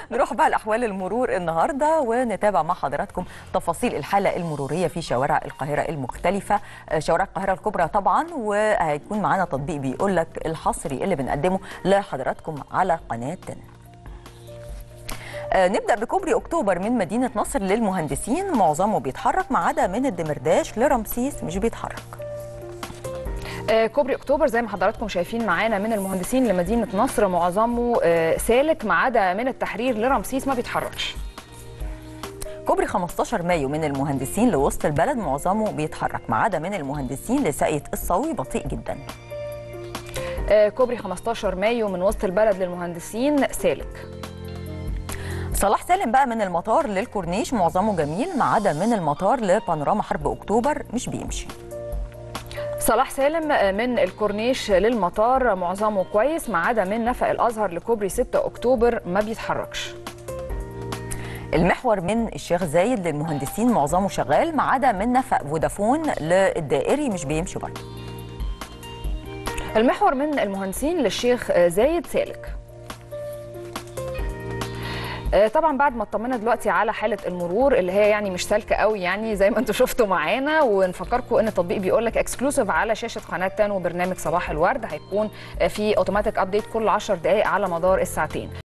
نروح بقى لاحوال المرور النهارده ونتابع مع حضراتكم تفاصيل الحاله المروريه في شوارع القاهره المختلفه آه، شوارع القاهره الكبرى طبعا وهيكون معانا تطبيق بيقول لك الحصري اللي بنقدمه لحضراتكم على قناه تن. آه، نبدا بكوبري اكتوبر من مدينه نصر للمهندسين معظمه بيتحرك ما عدا من الدمرداش لرمسيس مش بيتحرك آه، كوبري اكتوبر زي ما حضراتكم شايفين معانا من المهندسين لمدينه نصر معظمه آه، سالك ما عدا من التحرير لرمسيس ما بيتحركش كوبري 15 مايو من المهندسين لوسط البلد معظمه بيتحرك ما عدا من المهندسين لساقية الصاوي بطيء جدا آه، كوبري 15 مايو من وسط البلد للمهندسين سالك صلاح سالم بقى من المطار للكورنيش معظمه جميل ما عدا من المطار لبانوراما حرب اكتوبر مش بيمشي صلاح سالم آه، من الكورنيش للمطار معظمه كويس ما عدا من نفق الازهر لكوبري 6 اكتوبر ما بيتحركش المحور من الشيخ زايد للمهندسين معظمه شغال ما عدا من نفق فودافون للدائري مش بيمشي برضه المحور من المهندسين للشيخ آه، زايد سالك آه، طبعا بعد ما اطمنا دلوقتي على حاله المرور اللي هي يعني مش سالكه قوي يعني زي ما انتم شفتوا معانا ونفكركم ان التطبيق بيقول لك اكسكلوسيف على شاشه قناه تان وبرنامج صباح الورد هيكون آه، في اوتوماتيك ابديت كل 10 دقائق على مدار الساعتين